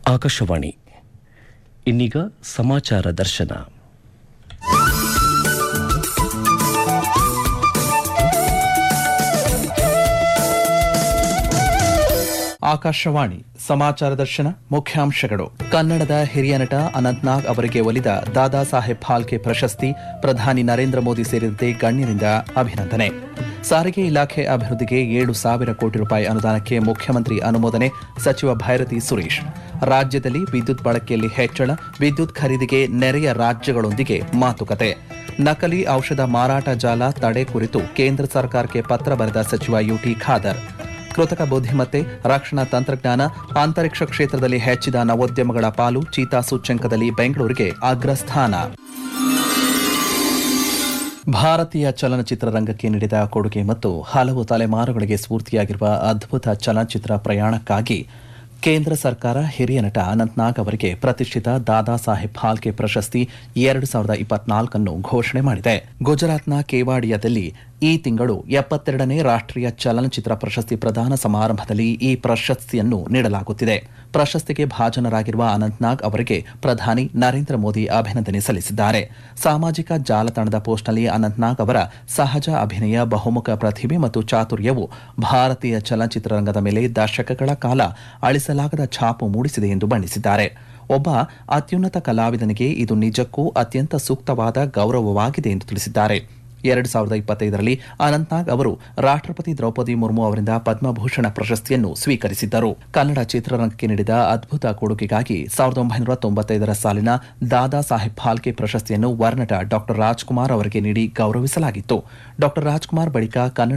ಆಕಾಶವಾಣಿ ಇನ್ನೀಗ ಸಮಾಚಾರ ದರ್ಶನ ಆಕಾಶವಾಣಿ ಸಮಾಚಾರ ದರ್ಶನ ಮುಖ್ಯಾಂಶಗಳು ಕನ್ನಡದ ಹಿರಿಯ ನಟ ಅನಂತ್ನಾಗ್ ಅವರಿಗೆ ಒಲಿದ ದಾದಾ ಸಾಹೇಬ್ ಫಾಲ್ಕೆ ಪ್ರಶಸ್ತಿ ಪ್ರಧಾನಿ ನರೇಂದ್ರ ಮೋದಿ ಸೇರಿದಂತೆ ಗಣ್ಯರಿಂದ ಅಭಿನಂದನೆ ಸಾರಿಗೆ ಇಲಾಖೆ ಅಭಿವೃದ್ಧಿಗೆ ಏಳು ಸಾವಿರ ಕೋಟಿ ರೂಪಾಯಿ ಅನುದಾನಕ್ಕೆ ಮುಖ್ಯಮಂತ್ರಿ ಅನುಮೋದನೆ ಸಚಿವ ಭೈರತಿ ಸುರೇಶ್ ರಾಜ್ಯದಲ್ಲಿ ವಿದ್ಯುತ್ ಬಳಕೆಯಲ್ಲಿ ಹೆಚ್ಚಳ ವಿದ್ಯುತ್ ಖರೀದಿಗೆ ನೆರೆಯ ರಾಜ್ಯಗಳೊಂದಿಗೆ ಮಾತುಕತೆ ನಕಲಿ ಔಷಧ ಮಾರಾಟ ಜಾಲ ತಡೆ ಕುರಿತು ಕೇಂದ್ರ ಸರ್ಕಾರಕ್ಕೆ ಪತ್ರ ಬರೆದ ಸಚಿವ ಯುಟಿ ಖಾದರ್ ಕೃತಕ ಬುದ್ಧಿಮತ್ತೆ ರಕ್ಷಣಾ ತಂತ್ರಜ್ಞಾನ ಅಂತರಿಕ್ಷ ಕ್ಷೇತ್ರದಲ್ಲಿ ಹೆಚ್ಚಿದ ನವೋದ್ಯಮಗಳ ಪಾಲು ಚೀತಾ ಸೂಚ್ಯಂಕದಲ್ಲಿ ಬೆಂಗಳೂರಿಗೆ ಅಗ್ರಸ್ಥಾನ ಭಾರತೀಯ ಚಲನಚಿತ್ರರಂಗಕ್ಕೆ ನೀಡಿದ ಕೊಡುಗೆ ಮತ್ತು ಹಲವು ತಲೆಮಾರುಗಳಿಗೆ ಸ್ಫೂರ್ತಿಯಾಗಿರುವ ಅದ್ಭುತ ಚಲನಚಿತ್ರ ಪ್ರಯಾಣಕ್ಕಾಗಿ ಕೇಂದ್ರ ಸರ್ಕಾರ ಹಿರಿಯ ನಟ ಅನಂತ್ನಾಗ್ ಅವರಿಗೆ ಪ್ರತಿಷ್ಠಿತ ದಾದಾ ಸಾಹೇಬ್ ಫಾಲ್ಕೆ ಪ್ರಶಸ್ತಿ ಎರಡು ಸಾವಿರದ ಇಪ್ಪತ್ನಾಲ್ಕನ್ನು ಘೋಷಣೆ ಮಾಡಿದೆ ಗುಜರಾತ್ನ ಕೇವಾಡಿಯಾದಲ್ಲಿ ಈ ತಿಂಗಳು ಎಪ್ಪತ್ತೆರಡನೇ ರಾಷ್ಟ್ರೀಯ ಚಲನಚಿತ್ರ ಪ್ರಶಸ್ತಿ ಪ್ರದಾನ ಸಮಾರಂಭದಲ್ಲಿ ಈ ಪ್ರಶಸ್ತಿಯನ್ನು ನೀಡಲಾಗುತ್ತಿದೆ ಪ್ರಶಸ್ತಿಗೆ ಭಾಜನರಾಗಿರುವ ಅನಂತ್ನಾಗ್ ಅವರಿಗೆ ಪ್ರಧಾನಿ ನರೇಂದ್ರ ಮೋದಿ ಅಭಿನಂದನೆ ಸಲ್ಲಿಸಿದ್ದಾರೆ ಸಾಮಾಜಿಕ ಜಾಲತಾಣದ ಪೋಸ್ಟ್ನಲ್ಲಿ ಅನಂತ್ನಾಗ್ ಅವರ ಸಹಜ ಅಭಿನಯ ಬಹುಮುಖ ಪ್ರತಿಭೆ ಮತ್ತು ಚಾತುರ್ಯವು ಭಾರತೀಯ ಚಲನಚಿತ್ರರಂಗದ ಮೇಲೆ ದಶಕಗಳ ಕಾಲ ಅಳಿಸಲಾಗದ ಛಾಪು ಮೂಡಿಸಿದೆ ಎಂದು ಬಣ್ಣಿಸಿದ್ದಾರೆ ಒಬ್ಬ ಅತ್ಯುನ್ನತ ಕಲಾವಿದನಿಗೆ ಇದು ನಿಜಕ್ಕೂ ಅತ್ಯಂತ ಸೂಕ್ತವಾದ ಗೌರವವಾಗಿದೆ ಎಂದು ತಿಳಿಸಿದ್ದಾರೆ ಎರಡು ಸಾವಿರದ ಇಪ್ಪತ್ತೈದರಲ್ಲಿ ಅನಂತ್ನಾಗ್ ಅವರು ರಾಷ್ಟ್ರಪತಿ ದ್ರೌಪದಿ ಮುರ್ಮು ಅವರಿಂದ ಪದ್ಮಭೂಷಣ ಪ್ರಶಸ್ತಿಯನ್ನು ಸ್ವೀಕರಿಸಿದ್ದರು ಕನ್ನಡ ಚಿತ್ರರಂಗಕ್ಕೆ ನೀಡಿದ ಅದ್ಭುತ ಕೊಡುಗೆಗಾಗಿ ಸಾವಿರದ ಒಂಬೈನೂರ ತೊಂಬತ್ತೈದರ ಸಾಲಿನ ದಾದಾ ಸಾಹೇಬ್ ಫಾಲ್ಕೆ ಪ್ರಶಸ್ತಿಯನ್ನು ವರ್ನಟ ಡಾಕ್ಟರ್ ರಾಜ್ಕುಮಾರ್ ಅವರಿಗೆ ನೀಡಿ ಗೌರವಿಸಲಾಗಿತ್ತು ಡಾಕ್ಟರ್ ರಾಜ್ಕುಮಾರ್ ಬಳಿಕ ಕನ್ನಡ